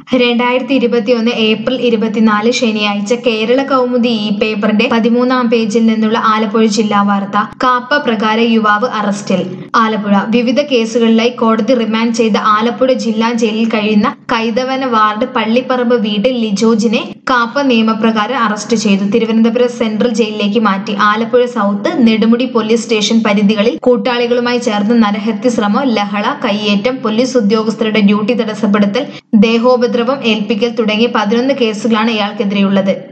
രണ്ടായിരത്തി ഇരുപത്തിയൊന്ന് ഏപ്രിൽ ഇരുപത്തിനാല് ശനിയാഴ്ച കേരള കൗമുദി ഈ പേപ്പറിന്റെ പതിമൂന്നാം പേജിൽ നിന്നുള്ള ആലപ്പുഴ ജില്ലാ വാർത്ത കാപ്പ പ്രകാര യുവാവ് അറസ്റ്റിൽ ആലപ്പുഴ വിവിധ കേസുകളിലായി കോടതി റിമാൻഡ് ചെയ്ത ആലപ്പുഴ ജില്ലാ ജയിലിൽ കഴിയുന്ന കൈതവന വാർഡ് പള്ളിപ്പറമ്പ് വീട്ടിൽ ലിജോജിനെ കാപ്പ നിയമപ്രകാരം അറസ്റ്റ് ചെയ്തു തിരുവനന്തപുരം സെൻട്രൽ ജയിലിലേക്ക് മാറ്റി Alappuzha south Nedumudi police station പരിധികളിൽ കൂട്ടാളികളുമായി ചേർന്ന് നരഹത്യ ശ്രമം ലഹള കയ്യേറ്റം പോലീസ് ഉദ്യോഗസ്ഥരുടെ ഡ്യൂട്ടി തടസ്സപ്പെടുത്തൽ ദേഹോപദ്രവം ഏൽപ്പിക്കൽ തുടങ്ങിയ പതിനൊന്ന് കേസുകളാണ് ഇയാൾക്കെതിരെയുള്ളത്